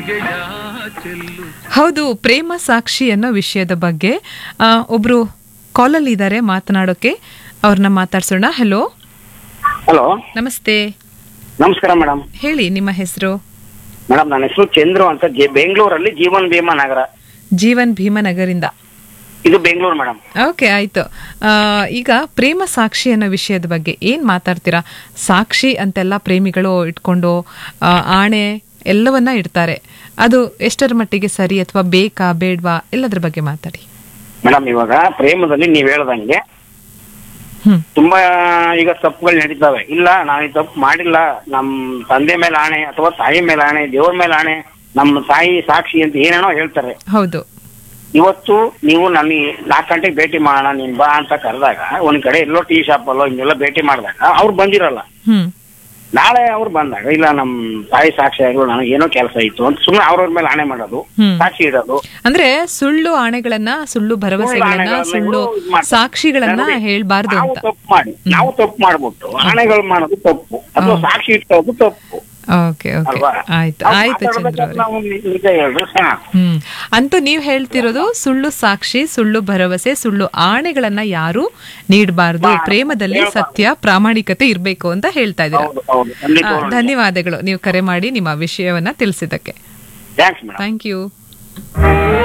ಹೌದು ಪ್ರೇಮ ಸಾಕ್ಷಿ ಅನ್ನೋ ವಿಷಯದ ಬಗ್ಗೆ ಆ, ಒಬ್ರು ಕಾಲಲ್ಲಿ ಇದ್ದಾರೆ ಮಾತನಾಡೋಕೆ ಅವ್ರನ್ನ ಮಾತಾಡ್ಸೋಣ ಹಲೋ ಹಲೋ ನಮಸ್ತೆ ನಮಸ್ಕಾರ ಮೇಡಮ್ ಹೇಳಿ ನಿಮ್ಮ ಹೆಸರು ಮೇಡಮ್ ನನ್ನ ಹೆಸರು ಚಂದ್ರು ಅಂತ ಜೆ- ಬೆಂಗಳೂರಲ್ಲಿ ಜೀವನ್ ಭೀಮಾ ನಗರ ಜೀವನ್ ಭೀಮನಗರಿಂದ ಇದು ಬೆಂಗಳೂರು ಮೇಡಮ್ ಓಕೆ ಆಯ್ತು ಆ, ಈಗ ಪ್ರೇಮ ಸಾಕ್ಷಿ ಅನ್ನೋ ವಿಷಯದ ಬಗ್ಗೆ ಏನ್ ಮಾತಾಡ್ತೀರಾ ಸಾಕ್ಷಿ ಅಂತೆಲ್ಲ ಪ್ರೇಮಿಗಳು ಇಟ್ಕೊಂಡು ಆ, ಆಣೆ ಎಲ್ಲವನ್ನ ಇಡ್ತಾರೆ ಅದು ಎಷ್ಟರ ಮಟ್ಟಿಗೆ ಸರಿ ಅಥವಾ ಬೇಕಾ ಬೇಡ್ವಾ ಎಲ್ಲದ್ರ ಬಗ್ಗೆ ಮಾತಾಡಿ ಮೇಡಮ್ ಇವಾಗ ಪ್ರೇಮದಲ್ಲಿ ನೀವ್ ಹೇಳ್ದಂಗೆ ಹ್ಮ್ ತುಂಬಾ ಈಗ ತಪ್ಪುಗಳು ನಡೀತಾವೆ ಇಲ್ಲ ನಾನು ಈ ತಪ್ಪು ಮಾಡಿಲ್ಲ ನಮ್ ತಂದೆ ಮೇಲೆ ಆಣೆ ಅಥವಾ ತಾಯಿ ಮೇಲೆ ಆಣೆ ದೇವ್ರ ಮೇಲೆ ಆಣೆ ನಮ್ಮ ತಾಯಿ ಸಾಕ್ಷಿ ಅಂತ ಏನೇನೋ ಹೇಳ್ತಾರೆ ಹೌದು ಇವತ್ತು ನೀವು ನನಗೆ ನಾಲ್ಕು ಗಂಟೆಗೆ ಭೇಟಿ ಮಾಡೋಣ ನೀನ್ ಬಾ ಅಂತ ಕರೆದಾಗ ಒಂದ್ ಕಡೆ ಎಲ್ಲೋ ಟೀ ಶಾಪ್ ಅಲ್ಲೋ ಹಿಂಗೆಲ್ಲ ಭೇಟಿ ಮಾಡಿದಾಗ ಅವ್ರು ಬಂದಿರಲ್ಲ ಹ್ಮ್ ನಾಳೆ ಅವ್ರು ಬಂದಾಗ ಇಲ್ಲ ನಮ್ ತಾಯಿ ಸಾಕ್ಷಿ ಆಗಲು ನನಗೆ ಏನೋ ಕೆಲಸ ಇತ್ತು ಅಂತ ಸುಮ್ಮನೆ ಅವ್ರವ್ರ ಮೇಲೆ ಆಣೆ ಮಾಡೋದು ಹ್ಮ್. ಸಾಕ್ಷಿ ಇಡೋದು ಅಂದ್ರೆ ಸುಳ್ಳು ಆಣೆಗಳನ್ನ ಸುಳ್ಳು ಭರವಸೆಗಳನ್ನ ಆಣೆಗಳನ್ನ ಸುಳ್ಳು ಇವ್ರು ಇದ್ ಮಾಡ್ತಾರೆ. ಸಾಕ್ಷಿಗಳನ್ನ ನೋಡಿ, ಹೇಳ್ಬಾರ್ದು ನಾವು ಅಂತ ತಪ್ಪು ಮಾಡಿ ನಾವು ತಪ್ಪು ಮಾಡ್ಬಿಟ್ಟು ಆಣೆಗಳು ಮಾಡೋದು ತಪ್ಪು ಅಥವಾ ಸಾಕ್ಷಿ ಇಟ್ಟೋದು ತಪ್ಪು ಓಕೆ ಓಕೆ ಅಲ್ವಾ ಆಯ್ತು ನಾವು ಆಯ್ತು ಚಂದ್ರ ಮಾತಾಡ್ಬೇಕಾದ್ರೆ ಅವ್ರೆ ನಾವು ನಿ- ನಿಜ ಹೇಳ್ರಿ ಸಾಕು ಹ್ಮ್ ಅಂತೂ ನೀವ್ ಹೇಳ್ತಿರೋದು ಸುಳ್ಳು ಸಾಕ್ಷಿ ಸುಳ್ಳು ಭರವಸೆ ಸುಳ್ಳು ಆಣೆಗಳನ್ನ ಯಾರು ನೀಡಬಾರ್ದು ಬಾ- ಪ್ರೇಮದಲ್ಲಿ ಹೇಳ್ಬಾರ್ದು. ಸತ್ಯ ಪ್ರಾಮಾಣಿಕತೆ ಇರ್ಬೇಕು ಅಂತ ಹೇಳ್ತಾ ಇದ್ದೀರಾ ಹೌದು ಹೌದು ಖಂಡಿತ ಆ, ಧನ್ಯವಾದಗಳು ನೀವು ಕರೆ ಮಾಡಿ ನಿಮ್ಮ ವಿಷಯವನ್ನ ತಿಳಿಸಿದ್ದಕ್ಕೆ ಥ್ಯಾಂಕ್ಸ್ ಮೇಡಮ್ ಥ್ಯಾಂಕ್ ಯು